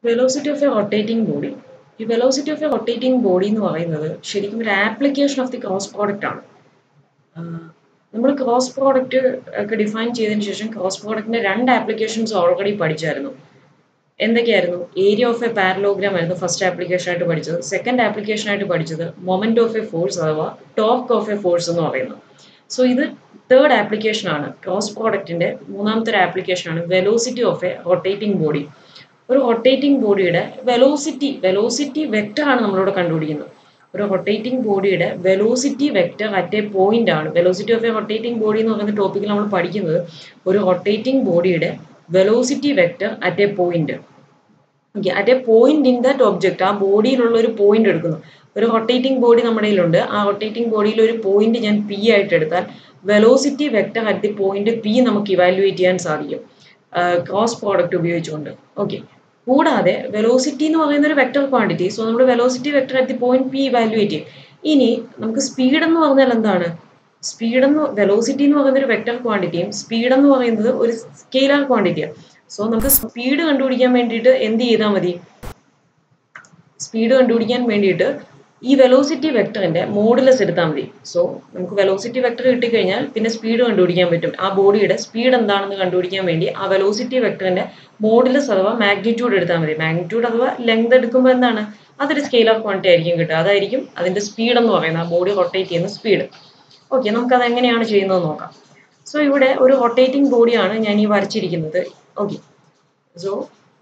Velocity of a rotating body ഈ velocity of a rotating body എന്ന് പറയുന്നത് ശരിക്കും ഒരു application of the cross product ആണ് നമ്മൾ ക്രോസ് പ്രോഡക്റ്റ് ഒക്കെ ഡിഫൈൻ ചെയ്തതിന് ശേഷം ക്രോസ് പ്രോഡക്റ്റിന്റെ രണ്ട് ആപ്ലിക്കേഷൻസ് ഓൾറെഡി പഠിച്ചായിരുന്നു എന്തൊക്കെയായിരുന്നു ഏരിയ ഓഫ് എ പാരലോഗ്രാം ആയിരുന്നു ഫസ്റ്റ് ആപ്ലിക്കേഷൻ ആയിട്ട് പഠിച്ചത് സെക്കൻഡ് ആപ്ലിക്കേഷൻ ആയിട്ട് പഠിച്ചത് മൊമെന്റ് ഓഫ് എ ഫോഴ്സ് അഥവാ ടോർക്ക് ഓഫ് എ ഫോഴ്സ് എന്ന് പറയുന്നത് സോ ഇത് തേർഡ് ആപ്ലിക്കേഷൻ ആണ് ക്രോസ് പ്രോഡക്റ്റിന്റെ മൂന്നാമത്തെ ഒരു ആപ്ലിക്കേഷൻ ആണ് velocity of a rotating body ഒരു റൊട്ടേറ്റിംഗ് ബോഡിയുടെ വെലോസിറ്റി വെലോസിറ്റി വെക്റ്റർ ആണ് നമ്മളിവിടെ കണ്ടുപിടിക്കുന്നത് ഒരു റൊട്ടേറ്റിംഗ് ബോഡിയുടെ velocity vector at a point ആണ് velocity of a rotating body എന്ന് പറയുന്ന ടോപ്പിക്കിൽ നമ്മൾ പഠിക്കുന്നത് ഒരു റൊട്ടേറ്റിംഗ് ബോഡിയുടെ velocity vector at a point okay at a point in that object ആ ബോഡിയിലുള്ള ഒരു പോയിന്റ് എടുക്കുന്നു ഒരു റൊട്ടേറ്റിംഗ് ബോഡി നമ്മുടെ കയ്യിലുണ്ട് ആ റൊട്ടേറ്റിംഗ് ബോഡിയിൽ ഒരു പോയിന്റ് ഞാൻ പി ആയിട്ട് എടുത്താൽ velocity vector at the point P നമുക്ക് ഇവാലുവേറ്റ് ചെയ്യാൻ സാധിക്കും ക്രോസ് പ്രോഡക്റ്റ് ഉപയോഗിച്ചുകൊണ്ട് ഓക്കെ കൂടാതെ വെലോസിറ്റി എന്ന് പറയുന്ന ഒരു വെക്റ്റർ ക്വാണ്ടിറ്റി സോ നമ്മൾ velocity vector at the point P evaluate ചെയ്യും ഇനി നമുക്ക് സ്പീഡ് എന്ന് പറഞ്ഞാൽ എന്താണ് സ്പീഡ് എന്ന് വെലോസിറ്റി എന്ന് പറയുന്ന ഒരു വെക്റ്റർ ക്വാണ്ടിറ്റിയും സ്പീഡ് എന്ന് പറയുന്നത് ഒരു സ്കെയിലർ ക്വാണ്ടിറ്റിയാണ് സോ നമുക്ക് സ്പീഡ് കണ്ടുപിടിക്കാൻ വേണ്ടിയിട്ട് എന്ത് ചെയ്താൽ മതി സ്പീഡ് കണ്ടുപിടിക്കാൻ വേണ്ടിയിട്ട് ഈ വെലോസിറ്റി വെക്ടറിന്റെ മോഡുലസ് എടുത്താൽ മതി സോ നമുക്ക് വെലോസിറ്റി വെക്ടർ കിട്ടിക്കഴിഞ്ഞാൽ പിന്നെ സ്പീഡ് കണ്ടുപിടിക്കാൻ പറ്റും ആ ബോഡിയുടെ സ്പീഡ് എന്താണെന്ന് കണ്ടുപിടിക്കാൻ വേണ്ടി ആ വെലോസിറ്റി വെക്ടറിന്റെ മോഡുലസ് അഥവാ മാഗ്നിറ്റ്യൂഡ് എടുത്താൽ മതി മാഗ്നിറ്റ്യൂഡ് അഥവാ ലെങ്ത് എടുക്കുമ്പോൾ എന്താണ് അതൊരു സ്കെയിൽ ഓഫ് ക്വാണ്ടിറ്റി ആയിരിക്കും കിട്ടുക അതായിരിക്കും അതിന്റെ സ്പീഡ് എന്ന് പറയുന്നത് ആ ബോഡി റൊട്ടേറ്റ് ചെയ്യുന്ന സ്പീഡ് ഓക്കെ നമുക്കത് എങ്ങനെയാണ് ചെയ്യുന്നത് നോക്കാം സോ ഇവിടെ ഒരു റൊട്ടേറ്റിംഗ് ബോഡിയാണ് ഞാൻ ഈ വരച്ചിരിക്കുന്നത് ഓക്കെ സോ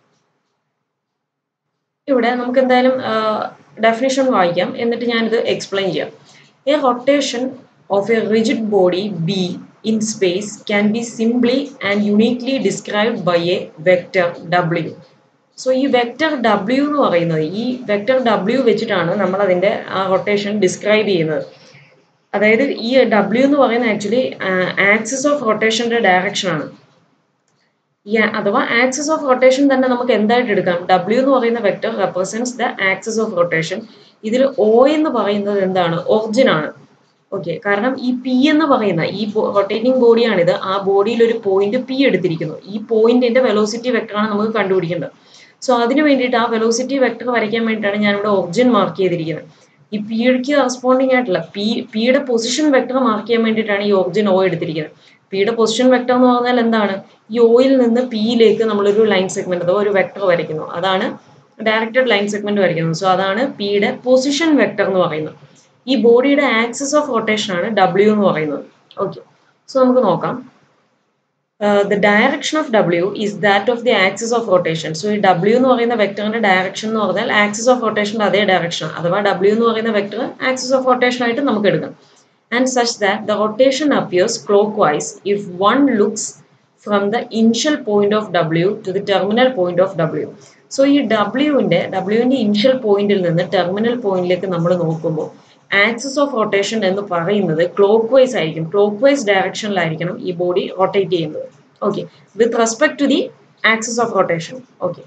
ഇവിടെ നമുക്ക് എന്തായാലും ഡെഫിനേഷൻ വായിക്കാം എന്നിട്ട് ഞാനിത് എക്സ്പ്ലെയിൻ ചെയ്യാം a rotation of a rigid body B in space can be simply and uniquely described by a vector W so ഈ വെക്റ്റർ ഡബ്ല്യു എന്ന് പറയുന്നത് ഈ വെക്റ്റർ ഡബ്ല്യു വെച്ചിട്ടാണ് നമ്മൾ അതിൻ്റെ ആ റൊട്ടേഷൻ ഡിസ്ക്രൈബ് ചെയ്യുന്നത് അതായത് ഈ ഡബ്ല്യു എന്ന് പറയുന്നത് ആക്ച്വലി ആക്സിസ് ഓഫ് റൊട്ടേഷൻ്റെ ഡയറക്ഷൻ ആണ് ഈ അഥവാ ആക്സിസ് ഓഫ് റൊട്ടേഷൻ തന്നെ നമുക്ക് എന്തായിട്ട് എടുക്കാം ഡബ്ല്യു എന്ന് പറയുന്ന vector represents the axis of rotation ഇതിൽ ഒ എന്ന് പറയുന്നത് എന്താണ് ഒറിജിൻ ആണ് ഓക്കെ കാരണം ഈ പി എന്ന് പറയുന്ന ഈ റൊട്ടേറ്റിംഗ് ബോഡിയാണിത് ആ ബോഡിയിൽ ഒരു പോയിന്റ് പി എടുത്തിരിക്കുന്നു ഈ പോയിന്റിന്റെ വെലോസിറ്റി വെക്ടറാണ് നമുക്ക് കണ്ടുപിടിക്കേണ്ടത് സോ അതിന് വേണ്ടിയിട്ട് ആ വെലോസിറ്റി വെക്ടർ വരയ്ക്കാൻ വേണ്ടിയിട്ടാണ് ഞാനിവിടെ ഒറിജിൻ മാർക്ക് ചെയ്തിരിക്കുന്നത് ഈ പിക്ക് കറസ്പോണ്ടിങ് ആയിട്ടുള്ള പി പിയുടെ പൊസിഷൻ വെക്ടർ മാർക്ക് ചെയ്യാൻ വേണ്ടിയിട്ടാണ് ഈ ഒറിജിൻ ഒ എടുത്തിരിക്കുന്നത് പിയുടെ പൊസിഷൻ വെക്ടർ എന്ന് പറഞ്ഞാൽ എന്താണ് ഈ ഒയിൽ നിന്ന് പിയിലേക്ക് നമ്മളൊരു ലൈൻ സെഗ്മെന്റ് അഥവാ ഒരു വെക്ടർ വരയ്ക്കുന്നു അതാണ് ഡയറക്റ്റഡ് ലൈൻ സെഗ്മെന്റ് വരയ്ക്കുന്നത് സോ അതാണ് പിയുടെ പൊസിഷൻ വെക്ടർ എന്ന് പറയുന്നത് ഈ ബോഡിയുടെ ആക്സിസ് ഓഫ് റൊട്ടേഷൻ ആണ് ഡബ്ല്യു എന്ന് പറയുന്നത് ഓക്കെ സോ നമുക്ക് നോക്കാം the direction of W is that of the axis of rotation so ഈ ഡബ്ല്യു എന്ന് പറയുന്ന വെക്ടറിന്റെ ഡയറക്ഷൻ എന്ന് പറഞ്ഞാൽ ആക്സിസ് ഓഫ് റൊട്ടേഷന്റെ അതേ ഡയറക്ഷൻ അഥവാ ഡബ്ല്യു എന്ന് പറയുന്ന വെക്ടർ ആക്സിസ് ഓഫ് റൊട്ടേഷൻ ആയിട്ട് നമുക്ക് എടുക്കാം and such that the rotation appears clockwise if one looks from the initial point of W to the terminal point of W. So ഈ ഡബ്ല്യുവിൻ്റെ ഡബ്ല്യുവിൻ്റെ initial പോയിന്റിൽ നിന്ന് ടെർമിനൽ പോയിന്റിലേക്ക് നമ്മൾ നോക്കുമ്പോൾ ആക്സിസ് ഓഫ് റൊട്ടേഷൻ എന്ന് പറയുന്നത് ക്ലോക്ക് വൈസ് ആയിരിക്കും ക്ലോക്ക് വൈസ് ഡയറക്ഷനിലായിരിക്കണം ഈ ബോഡി റൊട്ടേറ്റ് ചെയ്യുന്നത് okay with respect to the axis of rotation okay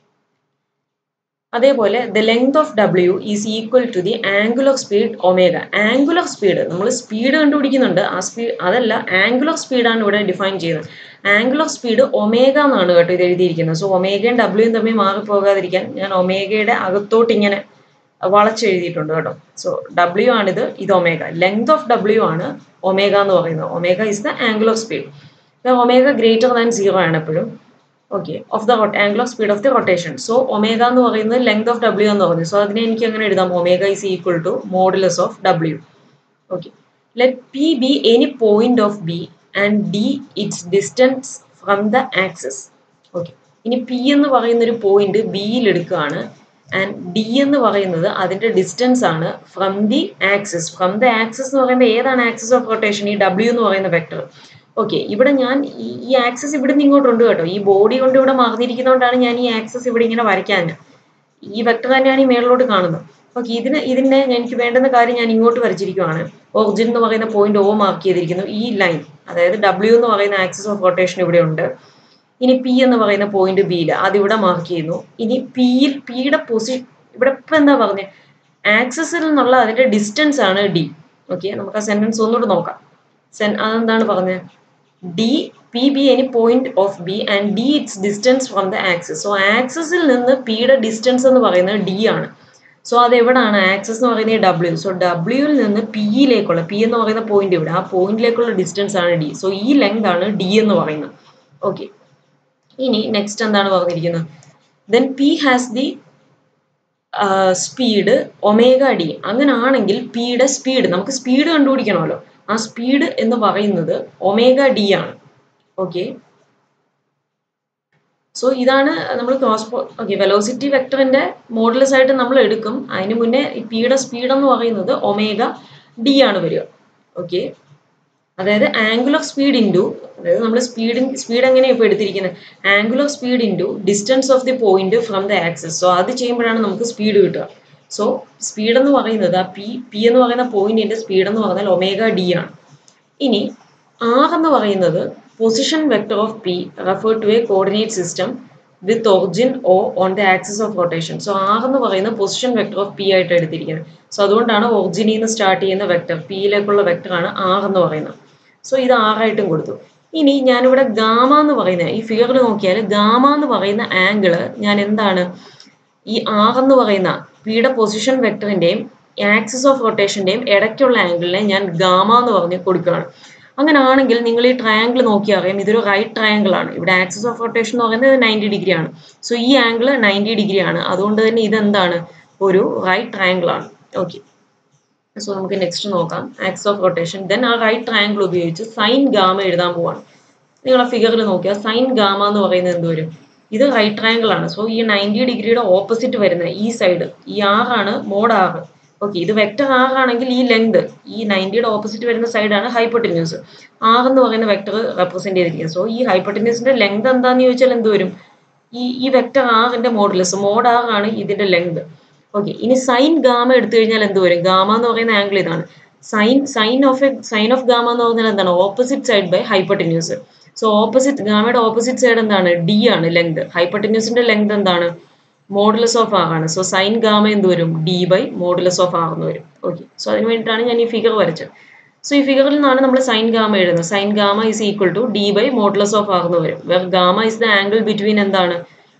അതേപോലെ the length of W is equal to the angular speed omega angular speed നമ്മൾ speed കണ്ടുപിടിക്കുന്നുണ്ട് ആ സ്പീഡ് അതല്ല ആംഗുലർ സ്പീഡാണ് ഇവിടെ ഡിഫൈൻ ചെയ്യുന്നത് ആംഗുലർ സ്പീഡ് ഒമേഗ എന്നാണ് കേട്ടോ ഇത് എഴുതിയിരിക്കുന്നത് സോ ഒമേഗയും ഡബ്ല്യുവും തമ്മിൽ മാറിപ്പോകാതിരിക്കാൻ ഞാൻ ഒമേഗയുടെ അകത്തോട്ട് ഇങ്ങനെ വളച്ചെഴുതിയിട്ടുണ്ട് കേട്ടോ സോ ഡബ്ല്യു ആണിത് ഇത് ഒമേഗ ലെങ്ത് ഓഫ് ഡബ്ല്യു ആണ് ഒമേഗ എന്ന് പറയുന്നത് omega is the angular speed omega greater than zero ആണ് എപ്പോഴും okay of the angular speed of the rotation so omega എന്ന് പറയുന്നത് ലെങ്ത് ഓഫ് ഡബ്ല്യു എന്ന് പറഞ്ഞു സോ അതിനെ എനിക്ക് എങ്ങനെ എഴുതാം omega is equal to modulus of W okay let P B any point of B and D its distance from the axis okay ഇനി P എന്ന് പറയുന്ന ഒരു പോയിന്റ് ബിയിൽ എടുക്കുകയാണ് ആൻഡ് ഡി എന്ന് പറയുന്നത് അതിന്റെ ഡിസ്റ്റൻസ് ആണ് from the axis from the axis എന്ന് പറയുമ്പോൾ ഏതാണ് ആക്സിസ് ഓഫ് റൊട്ടേഷൻ ഈ ഡബ്ല്യു എന്ന് പറയുന്ന വെക്ടർ ഓക്കെ ഇവിടെ ഞാൻ ഈ ആക്സസ് ഇവിടെ നിന്ന് ഇങ്ങോട്ടുണ്ട് കേട്ടോ ഈ ബോഡി കൊണ്ട് ഇവിടെ മറിഞ്ഞിരിക്കുന്നതുകൊണ്ടാണ് ഞാൻ ഈ ആക്സസ് ഇവിടെ ഇങ്ങനെ വരയ്ക്കാൻ ഈ വെക്ടർ തന്നെയാണ് ഈ മേളിലോട്ട് കാണുന്നത് ഓക്കെ ഇതിന് ഇതിന്റെ എനിക്ക് വേണ്ടുന്ന കാര്യം ഞാൻ ഇങ്ങോട്ട് വരച്ചിരിക്കുവാണ് ഒറിജിൻ എന്ന് പറയുന്ന പോയിന്റ് ഓ മാർക്ക് ചെയ്തിരിക്കുന്നു ഈ ലൈൻ അതായത് ഡബ്ല്യു എന്ന് പറയുന്ന ആക്സിസ് ഓഫ് റൊട്ടേഷൻ ഇവിടെ ഉണ്ട് ഇനി പി എന്ന് പറയുന്ന പോയിന്റ് ബിയിൽ അതിവിടെ മാർക്ക് ചെയ്യുന്നു ഇനി പിയിൽ പിയുടെ പൊസിഷൻ ഇവിടെ ഇപ്പം എന്താ പറഞ്ഞത് ആക്സസിൽ നിന്നുള്ള അതിന്റെ ഡിസ്റ്റൻസ് ആണ് ഡി ഓക്കെ നമുക്ക് ആ സെന്റൻസ് ഒന്നുകൂടെ നോക്കാം സെൻ അതെന്താണ് പറഞ്ഞത് D P B any point of B and D its distance from the axis so ആക്സിസിൽ നിന്ന് പിയുടെ ഡിസ്റ്റൻസ് എന്ന് പറയുന്നത് ഡി ആണ് സോ അത് എവിടാണ് ആക്സസ് എന്ന് പറയുന്നത് ഡബ്ല്യു സോ ഡബ്ല്യുവിൽ നിന്ന് പിയിലേക്കുള്ള പി എന്ന് പറയുന്ന പോയിന്റ് ഇവിടെ ആ പോയിന്റിലേക്കുള്ള ഡിസ്റ്റൻസ് ആണ് ഡി സോ ഈ ലെങ്ത് ആണ് ഡി എന്ന് പറയുന്നത് ഓക്കെ ഇനി നെക്സ്റ്റ് എന്താണ് പറഞ്ഞിരിക്കുന്നത് then P has the speed omega D അങ്ങനാണെങ്കിൽ പിയുടെ സ്പീഡ് നമുക്ക് സ്പീഡ് കണ്ടുപിടിക്കണമല്ലോ ആ സ്പീഡ് എന്ന് പറയുന്നത് ഒമേഗ ഡി ആണ് ഓക്കെ സോ ഇതാണ് നമ്മൾ ക്രോസ് ഓക്കെ വെലോസിറ്റി വെക്ടറിന്റെ മോഡൽസ് ആയിട്ട് നമ്മൾ എടുക്കും അതിന് മുന്നേ പിയുടെ സ്പീഡ് എന്ന് പറയുന്നത് ഒമേഗ ഡി ആണ് വരിക ഓക്കെ അതായത് ആംഗിൾ ഓഫ് സ്പീഡ് ഇൻറ്റു അതായത് നമ്മൾ സ്പീഡിൻ സ്പീഡ് എങ്ങനെയാണ് ഇപ്പോൾ എടുത്തിരിക്കുന്നത് angle of speed into distance of the point from the axis so അത് ചെയ്യുമ്പോഴാണ് നമുക്ക് സ്പീഡ് കിട്ടുക സോ സ്പീഡ് എന്ന് പറയുന്നത് ആ പി പി എന്ന് പറയുന്ന പോയിന്റിന്റെ സ്പീഡ് എന്ന് പറഞ്ഞാൽ ഒമേഗ ഡി ആണ് ഇനി ആർ എന്ന് പറയുന്നത് position vector of P refer to a coordinate system with origin O on the axis of rotation so R എന്ന് പറയുന്ന പൊസിഷൻ വെക്ടർ ഓഫ് പി ആയിട്ട് എടുത്തിരിക്കുന്നത് സോ അതുകൊണ്ടാണ് ഒറിജിനിൽ നിന്ന് സ്റ്റാർട്ട് ചെയ്യുന്ന വെക്ടർ പിയിലേക്കുള്ള വെക്ടറാണ് ആർ എന്ന് പറയുന്നത് സോ ഇത് ആറായിട്ടും കൊടുത്തു ഇനി ഞാനിവിടെ ഗാമ എന്ന് പറയുന്ന ഈ ഫിഗറിൽ നോക്കിയാൽ ഗാമ എന്ന് പറയുന്ന ആംഗിള് ഞാൻ എന്താണ് ഈ ആർ എന്ന് പറയുന്ന പിയുടെ പൊസിഷൻ വെക്ടറിന്റെയും ആക്സിസ് ഓഫ് റൊട്ടേഷന്റെയും ഇടയ്ക്കുള്ള ആംഗിളിനെ ഞാൻ ഗാമ എന്ന് പറഞ്ഞ് കൊടുക്കുകയാണ് അങ്ങനെ ആണെങ്കിൽ നിങ്ങൾ ഈ ട്രയാങ്കിൾ നോക്കിയാൽ അറിയാം ഇതൊരു റൈറ്റ് ട്രയാങ്കിൾ ആണ് ഇവിടെ ആക്സിസ് ഓഫ് റൊട്ടേഷൻ എന്ന് പറയുന്നത് നയൻറ്റി ഡിഗ്രി ആണ് സോ ഈ ആംഗിൾ നയൻറ്റി ഡിഗ്രി ആണ് അതുകൊണ്ട് തന്നെ ഇതെന്താണ് ഒരു റൈറ്റ് ട്രയാങ്കിൾ ആണ് ഓക്കെ സോ നമുക്ക് നെക്സ്റ്റ് നോക്കാം ആക്സ് ഓഫ് റൊട്ടേഷൻ ദെൻ ആ റൈറ്റ് ട്രയാങ്കിൾ ഉപയോഗിച്ച് സൈൻ ഗാമ എഴുതാൻ പോവാണ് നിങ്ങൾ ആ ഫിഗറിൽ നോക്കിയാൽ സൈൻ ഗാമ എന്ന് പറയുന്നത് എന്ത് വരും ഇത് റൈറ്റ് ട്രയാങ്കിൾ ആണ് സോ ഈ നയൻറ്റി ഡിഗ്രിയുടെ ഓപ്പോസിറ്റ് വരുന്ന ഈ സൈഡ് ഈ ആറാണ് മോഡ് ആറ് ഓക്കെ ഇത് വെക്ടർ ആർ ആണെങ്കിൽ ഈ ലെങ്ത് ഈ നയൻറ്റിയുടെ ഓപ്പോസിറ്റ് വരുന്ന സൈഡാണ് ഹൈപ്പോട്ടിന്യൂസ് ആർ എന്ന് പറയുന്ന വെക്ടർ റെപ്രസെന്റ് ചെയ്തിരിക്കുന്നത് സോ ഈ ഹൈപ്പോട്ടിന്യൂസിന്റെ ലെങ്ത് എന്താന്ന് ചോദിച്ചാൽ എന്ത് വരും ഈ ഈ വെക്ടർ ആറിന്റെ മോഡുലസ് മോഡ് ആർ ആണ് ഇതിന്റെ ലെങ്ത് ഓക്കെ ഇനി സൈൻ ഗാമ എടുത്തു കഴിഞ്ഞാൽ എന്ത് വരും ഗാമ എന്ന് പറയുന്ന ആംഗിൾ ഇതാണ് sine sine of a sine of gamma എന്ന് പറഞ്ഞാൽ എന്താണ് opposite side by hypotenuse so opposite ഗാമയുടെ ഓപ്പോസിറ്റ് സൈഡ് എന്താണ് ഡി ആണ് ലെങ്ത് ഹൈപ്പോട്ടിന്യൂസിന്റെ ലെങ്ത് എന്താണ് മോഡുലസ് ഓഫ് ആർ ആണ് സോ സൈൻ ഗാമ എന്ത് വരും D by modulus of R എന്ന് വരും ഓക്കെ സോ അതിന് വേണ്ടിയിട്ടാണ് ഞാൻ ഈ ഫിഗർ വരച്ചത് സോ ഈ ഫിഗറിൽ നിന്നാണ് നമ്മൾ സൈൻ ഗാമ എഴുതുന്നത് sine gamma is equal to D by modulus of R എന്ന് വരും where gamma is the angle between എന്താണ്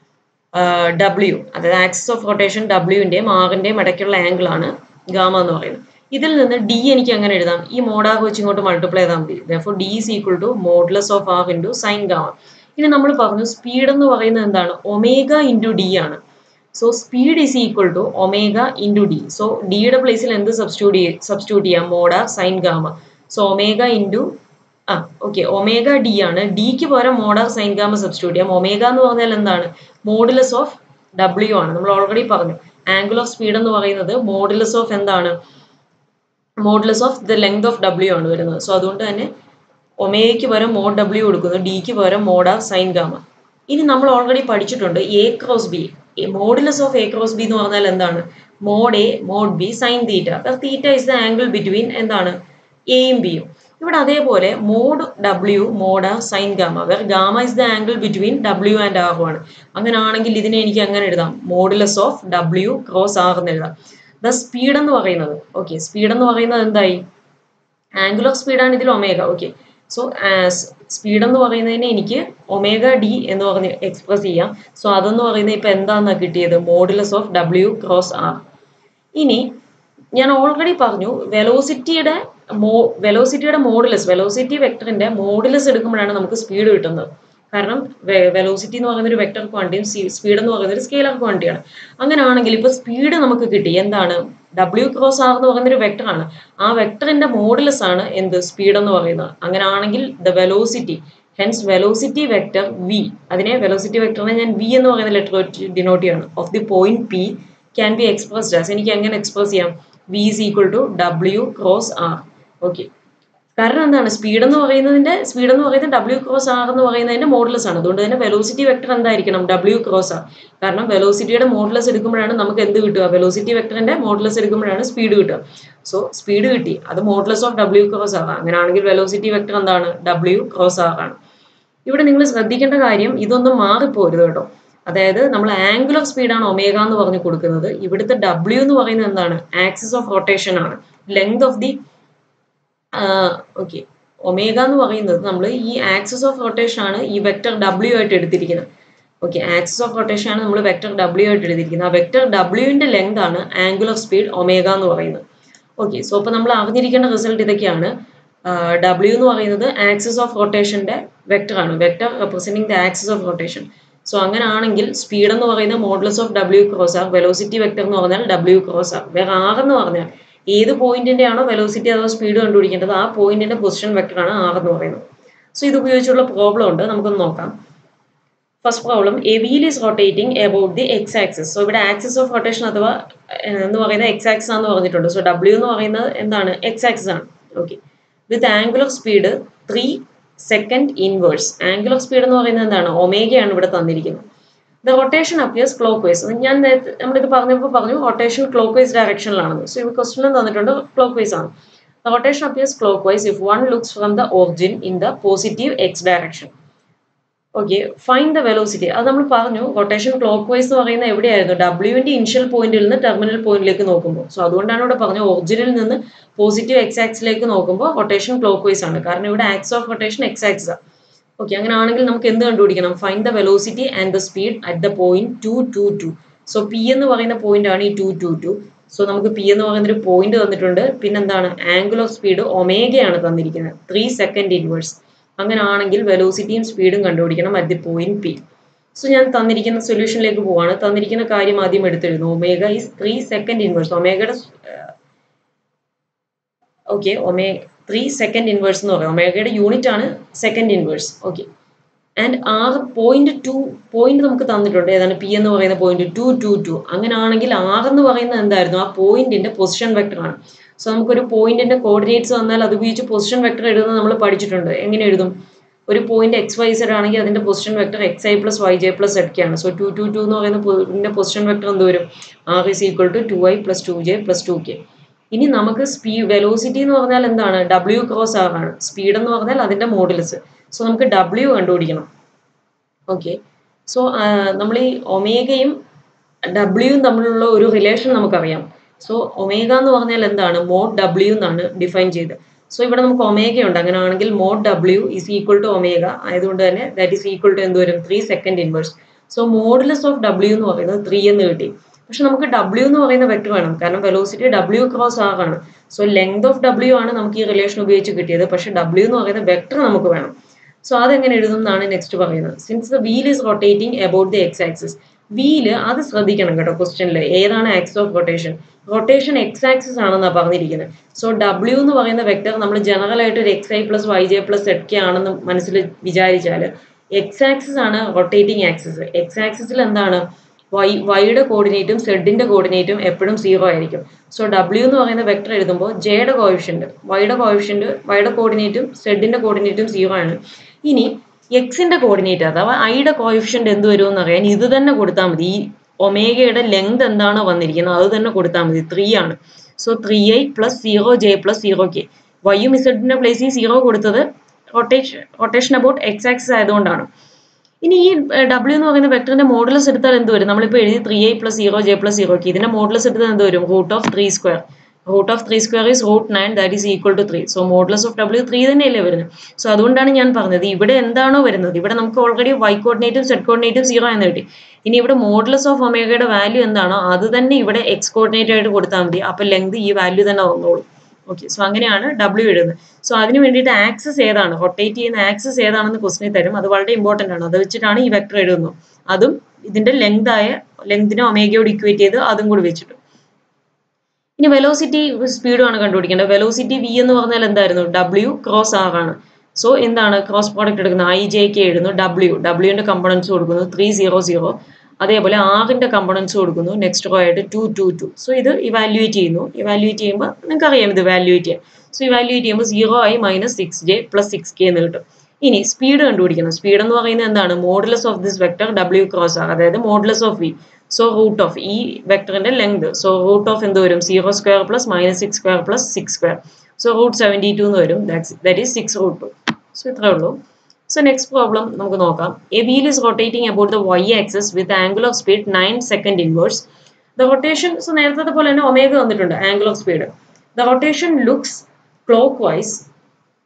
ഡബ്ല്യു അതായത് ആക്സിസ് ഓഫ് റൊട്ടേഷൻ ഡബ്ല്യുവിന്റെയും ആറിന്റെയും ഇടയ്ക്കുള്ള ആംഗിൾ ആണ് ഗാമ എന്ന് പറയുന്നത് ഇതിൽ നിന്ന് ഡി എനിക്ക് അങ്ങനെ എഴുതാം ഈ മോഡാർ വെച്ച് ഇങ്ങോട്ട് മൾട്ടിപ്ലൈ ചെയ്താൽ മതി ദോർ D is equal to modulus of R into sine gamma ഇനി നമ്മൾ പറഞ്ഞു സ്പീഡ് എന്ന് പറയുന്നത് എന്താണ് ഒമേഗ ഇൻറ്റു ഡി ആണ് so speed is equal to omega into D so ഡിയുടെ പ്ലേസിൽ എന്ത് സബ്സ്റ്റിറ്റ്യൂട്ട് ചെയ്യ സബ്സ്റ്റിറ്റ്യൂട്ട് ചെയ്യാം mod R sine gamma so omega into ആ ഓക്കെ ഒമേഗ ഡി ആണ് ഡിക്ക് പകരം മോഡാർ സൈൻ ഗാമ സബ്സ്റ്റിറ്റ്യൂട്ട് ചെയ്യാം ഒമേഗ എന്ന് പറഞ്ഞാൽ എന്താണ് മോഡുലസ് ഓഫ് ഡബ്ല്യു ആണ് നമ്മൾ ഓൾറെഡി പറഞ്ഞു ആംഗിൾ ഓഫ് സ്പീഡ് എന്ന് പറയുന്നത് മോഡുലസ് ഓഫ് എന്താണ് modulus of the length of W ആണ് വരുന്നത് സോ അതുകൊണ്ട് തന്നെ ഒമേയ്ക്ക് പകരം മോഡ് ഡബ്ല്യു കൊടുക്കുന്നു ഡിക്ക് പകരം മോഡാർ സൈൻ ഗാമ ഇനി നമ്മൾ ഓൾറെഡി പഠിച്ചിട്ടുണ്ട് A cross B modulus of A cross B എന്ന് പറഞ്ഞാൽ എന്താണ് mod A mod B sine theta theta is the angle between എന്താണ് എയും ബിയും ഇവിടെ അതേപോലെ mod W mod R sine gamma where gamma is the angle between W and R ആണ് അങ്ങനെ ആണെങ്കിൽ ഇതിനെ എനിക്ക് അങ്ങനെ എഴുതാം modulus of W cross R എന്ന് എഴുതാം ദ സ്പീഡ് എന്ന് പറയുന്നത് ഓക്കെ സ്പീഡ് എന്ന് പറയുന്നത് എന്തായി ആംഗിൾ ഓഫ് സ്പീഡാണ് ഇതിൽ ഒമേഗ ഓക്കെ സോ സ്പീഡ് എന്ന് പറയുന്നതിനെ എനിക്ക് ഒമേഗ ഡി എന്ന് പറഞ്ഞ് എക്സ്പ്രസ് ചെയ്യാം സോ അതെന്ന് പറയുന്നത് ഇപ്പൊ എന്താണെന്നാണ് കിട്ടിയത് modulus of W cross R ഇനി ഞാൻ ഓൾറെഡി പറഞ്ഞു വെലോസിറ്റിയുടെ മോ വെലോസിറ്റിയുടെ മോഡുലസ് വെലോസിറ്റി വെക്ടറിന്റെ മോഡുലസ് എടുക്കുമ്പോഴാണ് നമുക്ക് സ്പീഡ് കിട്ടുന്നത് കാരണം വെലോസിറ്റി എന്ന് പറയുന്ന ഒരു വെക്ടർ ക്വാണ്ടിറ്റിയും സ്പീഡ് എന്ന് പറയുന്ന ഒരു സ്കെയിലർ ക്വാണ്ടിറ്റിയാണ് അങ്ങനെയാണെങ്കിൽ ഇപ്പൊ സ്പീഡ് നമുക്ക് കിട്ടി എന്താണ് ഡബ്ല്യു ക്രോസ് ആർ എന്ന് പറയുന്ന ഒരു വെക്ടർ ആണ് ആ വെക്ടറിന്റെ മോഡുലസ് ആണ് എന്ത് സ്പീഡ് എന്ന് പറയുന്നത് അങ്ങനെയാണെങ്കിൽ the velocity hence velocity vector V അതിനെ വെലോസിറ്റി വെക്ടറിനെ ഞാൻ വി എന്ന് പറയുന്ന ലെറ്റർ ഡിനോട്ട് ചെയ്യാണ് of the point P can be expressed as എനിക്ക് എങ്ങനെ എക്സ്പ്രസ് ചെയ്യാം V is equal to W cross R okay കാരണം എന്താണ് സ്പീഡ് എന്ന് പറയുന്നതിന്റെ സ്പീഡ് എന്ന് പറയുന്നത് ഡബ്ല്യു ക്രോസ് ആർ എന്ന് പറയുന്നതിന്റെ മോഡലസ് ആണ് അതുകൊണ്ട് തന്നെ വെലോസിറ്റി വെക്ടർ എന്തായിരിക്കണം ഡബ്ല്യു ക്രോസ് ആർ കാരണം വെലോസിറ്റിയുടെ മോഡലസ് എടുക്കുമ്പോഴാണ് നമുക്ക് എന്ത് കിട്ടുക വെലോസിറ്റി വെക്ടറിന്റെ മോഡലസ് എടുക്കുമ്പോഴാണ് സ്പീഡ് കിട്ടുക സോ സ്പീഡ് കിട്ടി അത് modulus of W cross R അങ്ങനെയാണെങ്കിൽ വെലോസിറ്റി വെക്ടർ എന്താണ് ഡബ്ല്യു ക്രോസ് ആർ ആണ് ഇവിടെ നിങ്ങൾ ശ്രദ്ധിക്കേണ്ട കാര്യം ഇതൊന്നും മാറിപ്പോരുത് കേട്ടോ അതായത് നമ്മൾ ആംഗിൾ ഓഫ് സ്പീഡാണ് ഒമേഗ എന്ന് പറഞ്ഞു കൊടുക്കുന്നത് ഇവിടുത്തെ ഡബ്ല്യു എന്ന് പറയുന്നത് എന്താണ് ആക്സിസ് ഓഫ് റൊട്ടേഷൻ ആണ് length of the okay omega എന്ന് പറയുന്നത് നമ്മൾ ഈ ആക്സസ് ഓഫ് റൊട്ടേഷൻ ആണ് ഈ വെക്ടർ ഡബ്ല്യു ആയിട്ട് എടുത്തിരിക്കുന്നത് ഓക്കെ ആക്സസ് ഓഫ് റൊട്ടേഷൻ ആണ് നമ്മൾ വെക്ടർ ഡബ്ല്യു ആയിട്ട് എടുത്തിരിക്കുന്നത് ആ വെക്ടർ ഡബ്ല്യുവിന്റെ ലെങ്ത് ആണ് ആംഗുലർ സ്പീഡ് ഒമേഗ എന്ന് പറയുന്നത് ഓക്കെ സോ അപ്പോൾ നമ്മൾ അറിഞ്ഞിരിക്കേണ്ട റിസൾട്ട് ഇതൊക്കെയാണ് ഡബ്ല്യു എന്ന് പറയുന്നത് ആക്സസ് ഓഫ് റൊട്ടേഷന്റെ വെക്ടർ ആണ് vector representing the axis of rotation so അങ്ങനെ ആണെങ്കിൽ സ്പീഡ് എന്ന് പറയുന്നത് modulus of W cross R velocity vector എന്ന് പറഞ്ഞാൽ ഡബ്ല്യു ക്രോസ് ആർ വേറെ ആർ എന്ന് പറഞ്ഞാൽ ഏത് പോയിന്റിന്റെ ആണോ വെലോസിറ്റി അഥവാ സ്പീഡ് കണ്ടുപിടിക്കേണ്ടത് ആ പോയിന്റിന്റെ പൊസിഷൻ വെക്ടർ ആണ് ആർ എന്ന് പറയുന്നത് സോ ഇത് ഉപയോഗിച്ചുള്ള പ്രോബ്ലം ഉണ്ട് നമുക്കൊന്ന് നോക്കാം first problem a wheel is rotating about the X axis so ഇവിടെ ആക്സിസ് ഓഫ് റൊട്ടേഷൻ അഥവാ എന്ന് പറയുന്നത് എക്സ് ആക്സിസ് ആണെന്ന് പറഞ്ഞിട്ടുണ്ട് സോ ഡബ്ല്യു എന്ന് പറയുന്നത് എന്താണ് എക്സ് ആക്സിസ് ആണ് okay with angular speed three second inverse angular speed എന്ന് പറയുന്നത് എന്താണ് ഒമേഗയാണ് ഇവിടെ തന്നിരിക്കുന്നത് the rotation appears clockwise ഞാൻ നേരത്തെ നമ്മളിത് പറഞ്ഞപ്പോൾ പറഞ്ഞു റൊട്ടേഷൻ ക്ലോക്ക് വൈസ് ഡയറക്ഷനിലാണെന്ന് സോ ഈ ക്വസ്റ്റിനും തന്നിട്ടുണ്ട് ക്ലോക്ക് വൈസ് ആണ് the rotation appears clockwise if one looks from the origin in the positive X direction okay fine the velocity അത് നമ്മൾ പറഞ്ഞു റൊട്ടേഷൻ ക്ലോക്ക് വൈസ് എന്ന് പറയുന്നത് എവിടെയായിരുന്നു ഡബ്ല്യുവിന്റെ ഇനിഷ്യൽ പോയിന്റിൽ നിന്ന് ടെർമിനൽ പോയിന്റിലേക്ക് നോക്കുമ്പോൾ സോ അതുകൊണ്ടാണ് ഇവിടെ പറഞ്ഞത് ഒറിജിനിൽ നിന്ന് പോസിറ്റീവ് എക്സ് ആക്സിലേക്ക് നോക്കുമ്പോൾ റൊട്ടേഷൻ ക്ലോക്ക് വൈസ് ആണ് കാരണം ഇവിടെ axis of rotation X axis ആണ് ഓക്കെ അങ്ങനെ ആണെങ്കിൽ നമുക്ക് എന്ത് കണ്ടുപിടിക്കണം fine the velocity and the speed at the point two two two so P എന്ന് പറയുന്ന പോയിന്റ് ആണ് ഈ ടു ടു ടു സോ നമുക്ക് പി എന്ന് പറയുന്ന ഒരു പോയിന്റ് തന്നിട്ടുണ്ട് പിന്നെന്താണ് ആംഗിൾ ഓഫ് സ്പീഡ് ഒമേഗയാണ് തന്നിരിക്കുന്നത് ത്രീ സെക്കൻഡ് ഇൻവേഴ്സ് അങ്ങനെ ആണെങ്കിൽ വെലോസിറ്റിയും സ്പീഡും കണ്ടുപിടിക്കണം at the point P so ഞാൻ തന്നിരിക്കുന്ന സൊല്യൂഷനിലേക്ക് പോവാണ് തന്നിരിക്കുന്ന കാര്യം ആദ്യം എടുത്തിരുന്നു omega is three second inverse ഒമേഗയുടെ ഓക്കെ ഒമേ ത്രീ സെക്കൻഡ് ഇൻവേഴ്സ് എന്ന് പറയാം ഒമേഗയുടെ യൂണിറ്റ് ആണ് second inverse okay and R point two point നമുക്ക് തന്നിട്ടുണ്ട് ഏതാണ് പി എന്ന് പറയുന്ന പോയിന്റ് ടു ടു ടു അങ്ങനെ ആണെങ്കിൽ ആർ എന്ന് പറയുന്നത് എന്തായിരുന്നു ആ പോയിന്റിന്റെ പൊസിഷൻ വെക്ടർ ആണ് സോ നമുക്കൊരു പോയിന്റിന്റെ കോർഡിനേറ്റ്സ് വന്നാൽ അത് ഉപയോഗിച്ച് പൊസിഷൻ വെക്ടർ എഴുതുന്നത് നമ്മൾ പഠിച്ചിട്ടുണ്ട് എങ്ങനെ എഴുതും ഒരു പോയിന്റ് എക്സ് വൈ സെഡ് ആണെങ്കിൽ അതിന്റെ position vector X I plus Y J plus Z ആണ് സോ ടു ടു ടു എന്ന് പറയുന്ന പോയിന്റിന്റെ പൊസിഷൻ വെക്ടർ എന്ത് വരും R is equal to two I plus two J plus two K ഇനി നമുക്ക് സ്പീഡ് വെലോസിറ്റി എന്ന് പറഞ്ഞാൽ എന്താണ് ഡബ്ല്യു ക്രോസ് ആർ ആണ് സ്പീഡ് എന്ന് പറഞ്ഞാൽ അതിന്റെ മോഡൽസ് സോ നമുക്ക് ഡബ്ല്യു കണ്ടുപിടിക്കണം ഓക്കെ സോ നമ്മൾ ഈ ഒമേഗയും ഡബ്ല്യുവും തമ്മിലുള്ള ഒരു റിലേഷൻ നമുക്കറിയാം സോ ഒമേഗ എന്ന് പറഞ്ഞാൽ എന്താണ് മോഡ് ഡബ്ല്യു എന്നാണ് ഡിഫൈൻ ചെയ്ത് സോ ഇവിടെ നമുക്ക് ഒമേഗ ഉണ്ട് അങ്ങനെ ആണെങ്കിൽ mod W is equal to omega ആയതുകൊണ്ട് തന്നെ ദാറ്റ് ഈസ് ഈക്വൽ ടു എന്ത് വരും three second inverse so modulus of W എന്ന് പറയുന്നത് ത്രീ എന്ന് കിട്ടി പക്ഷെ നമുക്ക് ഡബ്ല്യു എന്ന് പറയുന്ന വെക്ടർ വേണം കാരണം വെലോസിറ്റി ഡബ്ല്യു ക്രോസ് ആർ ആണ് സോ ലെങ്ത് ഓഫ് ഡബ്ല്യു ആണ് നമുക്ക് ഈ റിലേഷൻ ഉപയോഗിച്ച് കിട്ടിയത് പക്ഷെ ഡബ്ല്യു എന്ന് പറയുന്ന വെക്ടർ നമുക്ക് വേണം സോ അതെങ്ങനെ എഴുതും എന്നാണ് നെക്സ്റ്റ് പറയുന്നത് since the wheel is rotating about the X axis wheel അത് ശ്രദ്ധിക്കണം കേട്ടോ ക്വസ്റ്റ്യനിൽ ഏതാണ് axis of rotation rotation X axis ആണെന്നാണ് പറഞ്ഞിരിക്കുന്നത് സോ ഡബ്ല്യു എന്ന് പറയുന്ന വെക്ടർ നമ്മൾ ജനറൽ ആയിട്ട് ഒരു X I plus Y J plus Z K ആണെന്ന് മനസ്സിൽ വിചാരിച്ചാൽ എക്സ് ആക്സിസ് ആണ് റൊട്ടേറ്റിംഗ് ആക്സിസ് എക്സ് ആക്സിസിൽ എന്താണ് വൈ വൈയുടെ കോർഡിനേറ്റും സെഡിന്റെ കോർഡിനേറ്റും എപ്പോഴും സീറോ ആയിരിക്കും സോ ഡബ്ല്യു എന്ന് പറയുന്ന വെക്ടർ എഴുതുമ്പോൾ ജെയുടെ കോവിഷ്യന്റ് വൈയുടെ കോവിഷ്യന്റ് വൈയുടെ കോർഡിനേറ്റും സെഡിന്റെ കോർഡിനേറ്റും സീറോ ആണ് ഇനി എക്സിന്റെ കോർഡിനേറ്റ് അഥവാ ഐയുടെ കോയിഫിഷ്യന്റ് എന്ത് വരുമെന്ന് അറിയാൻ ഇത് തന്നെ കൊടുത്താൽ മതി ഈ ഒമേഗയുടെ ലെങ്ത് എന്താണോ വന്നിരിക്കുന്നത് അത് തന്നെ കൊടുത്താൽ മതി ത്രീ ആണ് so three I plus zero J plus zero K വൈയും ഇസഡിന്റെ പ്ലേസിൽ സീറോ കൊടുത്തത് rotation rotation about X axis ആയതുകൊണ്ടാണ് ഇനി ഈ ഡബ്ല്യു എന്ന് പറയുന്ന വെക്ടറിന്റെ മോഡലസ് എടുത്താൽ എന്ത് വരും നമ്മളിപ്പോൾ എഴുതി three I plus zero J plus zero K ഇതിന്റെ മോഡലസ് എടുത്താൽ എന്ത് വരും root of three square root of three square is root nine that is equal to three so modulus of W three തന്നെയല്ലേ വരുന്നത് സോ അതുകൊണ്ടാണ് ഞാൻ പറഞ്ഞത് ഇവിടെ എന്താണോ വരുന്നത് ഇവിടെ നമുക്ക് ഓൾറെഡി വൈ കോർഡിനേറ്റും സെഡ് കോർഡിനേറ്റും സീറോ എന്ന് കിട്ടി ഇനി ഇവിടെ മോഡലസ് ഓഫ് ഒമേഗയുടെ വാല്യൂ എന്താണോ അത് തന്നെ ഇവിടെ എക്സ് കോർഡിനേറ്റ് ആയിട്ട് കൊടുത്താൽ മതി അപ്പോൾ ലെങ്ത് ഈ വാല്യൂ തന്നെ വന്നോളും ഓക്കെ സോ അങ്ങനെയാണ് ഡബ്ല്യു എഴുതുന്നത് സോ അതിന് വേണ്ടിയിട്ട് ആക്സസ് ഏതാണ് റൊട്ടേറ്റ് ചെയ്യുന്ന ആക്സസ് ഏതാണെന്ന് ക്വസ്റ്റിനെ തരും അത് വളരെ ഇമ്പോർട്ടൻ്റ് ആണ് അത് വെച്ചിട്ടാണ് ഈ വെക്ടർ എഴുതുന്നത് അതും ഇതിന്റെ ലെങ്ത് ആയ ലെങ്തിനെ ഒമേഗയോട് ഇക്വേറ്റ് ചെയ്ത് അതും കൂടി വെച്ചിട്ട് ഇനി വെലോസിറ്റി സ്പീഡുമാണ് കണ്ടുപിടിക്കേണ്ടത് വെലോസിറ്റി വി എന്ന് പറഞ്ഞാൽ എന്തായിരുന്നു ഡബ്ല്യു ക്രോസ് ആർ ആണ് സോ എന്താണ് ക്രോസ് പ്രോഡക്റ്റ് എടുക്കുന്നത് ഐ ജെ കെ എഴുതുന്നു ഡബ്ല്യു ഡബ്ല്യുവിന്റെ കമ്പണൻസ് കൊടുക്കുന്നു ത്രീ സീറോ സീറോ അതേപോലെ ആറിന്റെ കമ്പണൻസ് കൊടുക്കുന്നു നെക്സ്റ്റ് റോ ആയിട്ട് ടു ടു ടു സോ ഇത് ഇവാലുവേറ്റ് ചെയ്യുന്നു ഇവാലുവേറ്റ് ചെയ്യുമ്പോൾ നിങ്ങൾക്ക് അറിയാം ഇത് വാല്യുവേറ്റ് ചെയ്യാൻ സോ ഇവാലുവേറ്റ് ചെയ്യുമ്പോൾ zero I minus six J plus six K എന്ന് കിട്ടും ഇനി സ്പീഡ് കണ്ടുപിടിക്കണം സ്പീഡ് എന്ന് പറയുന്നത് എന്താണ് modulus of this vector W cross R അതായത് modulus of V so root of ഈ വെക്ടറിന്റെ ലെങ്ത് സോ റൂട്ട് ഓഫ് എന്ത് വരും zero square plus minus six square plus six square so root seventy two എന്ന് വരും that is six root two so ഇത്രേ ഉള്ളൂ so next problem നമുക്ക് നോക്കാം a wheel is rotating about the Y axis with angle of speed nine second inverse the rotation so നേരത്തെ പോലെ തന്നെ omega വന്നിട്ടുണ്ട് angle of speed the rotation looks clockwise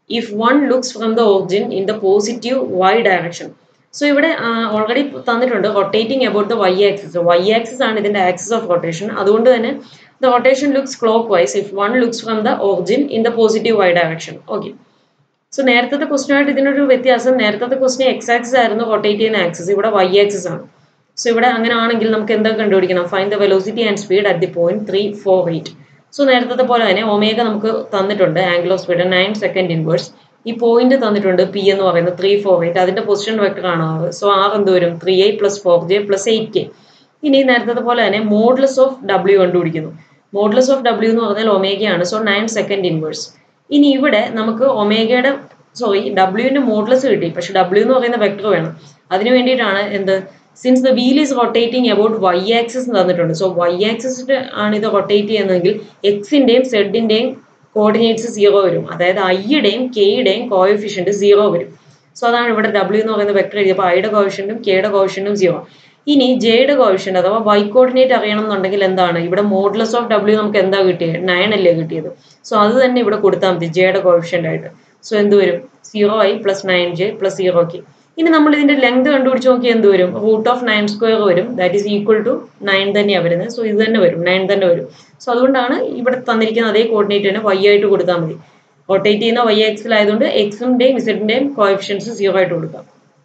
if one looks from the origin in the positive Y direction so ഇവിടെ already തന്നിട്ടുണ്ട് rotating about the Y axis Y axis ആണ് ഇതിന്റെ axis of rotation അതുകൊണ്ട് തന്നെ the rotation looks clockwise if one looks from the origin in the positive Y direction okay so നേരത്തെ question ആയിട്ട് ഇതിനൊരു വ്യത്യാസം നേരത്തെ ക്വസ്റ്റൻ എക്സ് ആക്സിസ് ആയിരുന്നു റൊട്ടേറ്റ് ചെയ്യുന്ന ആക്സിസ് ഇവിടെ വൈ ആക്സിസ് ആണ് സോ ഇവിടെ അങ്ങനെ ആണെങ്കിൽ നമുക്ക് എന്തൊക്കെ കണ്ടുപിടിക്കണം fine the velocity and speed at the point three four eight so നേരത്തെ പോലെ തന്നെ ഒമേഗ നമുക്ക് തന്നിട്ടുണ്ട് angle of speed nine second inverse ഈ പോയിന്റ് തന്നിട്ടുണ്ട് പി എന്ന് പറയുന്നത് ത്രീ ഫോർ എയ്റ്റ് അതിന്റെ പൊസിഷൻ വെക്ടർ ആണ് ആർ സോ ആർ എന്ത് വരും three A plus four J plus eight K ഇനി നേരത്തെ പോലെ തന്നെ മോഡ്ലസ് ഓഫ് ഡബ്ല്യു കണ്ടുപിടിക്കുന്നു മോഡ്ലസ് ഓഫ് ഡബ്ല്യു എന്ന് പറഞ്ഞാൽ ഒമേഗയാണ് സോ നയൻ സെക്കൻഡ് ഇൻവേഴ്സ് ഇനി ഇവിടെ നമുക്ക് ഒമേഗയുടെ സോറി ഡബ്ല്യുവിന്റെ മോഡ്ലസ് കിട്ടി പക്ഷെ ഡബ്ല്യു എന്ന് പറയുന്ന വെക്ടർ വേണം അതിന് വേണ്ടിയിട്ടാണ് എന്ത് since the wheel is rotating about Y axis തന്നിട്ടുണ്ട് സോ വൈ ആക്സിസിന്റെ ആണ് ഇത് റൊട്ടേറ്റ് ചെയ്യുന്നതെങ്കിൽ എക്സിന്റെയും സെഡിന്റെയും കോർഡിനേറ്റ്സ് സീറോ വരും അതായത് ഐയുടെയും കെയുടെയും കോയഫിഷ്യന്റ് സീറോ വരും സോ അതാണ് ഇവിടെ ഡബ്ല്യു എന്ന് പറയുന്ന വെക്ടർ എഴുതിയപ്പോൾ ഐയുടെ കോവിഷ്യന്റും കെയുടെ കോവിഷ്യന്റും സീറോ ഇനി ജെയുടെ കോവിഷ്യന്റ് അഥവാ വൈ കോർഡിനേറ്റ് അറിയണം എന്നുണ്ടെങ്കിൽ എന്താണ് ഇവിടെ മോഡ്ലസ് ഓഫ് ഡബ്ല്യു നമുക്ക് എന്താ കിട്ടിയത് നയൻ അല്ലേ കിട്ടിയത് സോ അത് തന്നെ ഇവിടെ കൊടുത്താൽ മതി ജെയുടെ കോവിഷ്യന്റ് ആയിട്ട് സോ എന്ത് വരും zero I plus nine J plus zero K ഇനി നമ്മൾ ഇതിന്റെ ലെങ്ത് കണ്ടുപിടിച്ച് നോക്കിയാൽ എന്ത് വരും റൂട്ട് ഓഫ് നയൻ സ്ക്വയർ വരും that is equal to nine തന്നെയാണ് വരുന്നത് സോ ഇത് തന്നെ വരും നയൻ തന്നെ വരും സോ അതുകൊണ്ടാണ് ഇവിടെ തന്നിരിക്കുന്ന അതേ കോർഡിനേറ്റ് തന്നെ വൈ ആയിട്ട് കൊടുത്താൽ മതി റൊട്ടേറ്റ് ചെയ്യുന്ന വൈ ആക്സിലായതുകൊണ്ട് എക്സിന്റെയും ഇസഡിന്റെയും കോഎഫിഷ്യൻസ് സീറോ ആയിട്ട് കൊടുക്കാം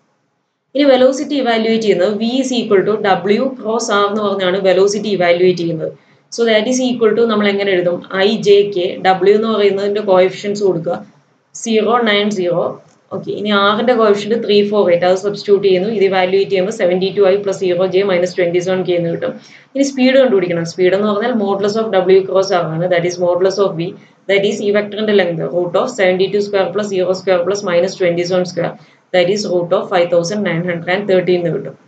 ഇനി വെലോസിറ്റി ഇവാലുവേറ്റ് ചെയ്യുന്നത് V is equal to W cross R എന്ന് പറഞ്ഞാണ് വെലോസിറ്റി ഇവാലുവേറ്റ് ചെയ്യുന്നത് so that is equal to നമ്മൾ എങ്ങനെ എഴുതും ഐ ജെ കെ ഡബ്ല്യു എന്ന് പറയുന്നതിന്റെ കോഎഫിഷ്യൻസ് കൊടുക്കുക സീറോ നയൻ സീറോ ഓക്കെ ഇനി ആറിന്റെ കോഫിഷ്യന്റ് ത്രീ ഫോർ എയ്റ്റ് അത് സബ്സ്റ്റിറ്റ്യൂട്ട് ചെയ്യുന്നു ഇത് വാല്യൂറ്റ് ചെയ്യുമ്പോൾ seventy two I plus zero J minus twenty seven K എന്ന് കിട്ടും ഇനി സ്പീഡ് കണ്ടുപിടിക്കണം സ്പീഡ് എന്ന് പറഞ്ഞാൽ മോഡ്ലസ് ഓഫ് ഡബ്ല്യു ക്രോസ് ആണ് that is modulus of V that is ഈ വെക്ടറിന്റെ length root of seventy two square plus zero square plus minus twenty seven square that is root of five thousand nine hundred and thirteen എന്ന് കിട്ടും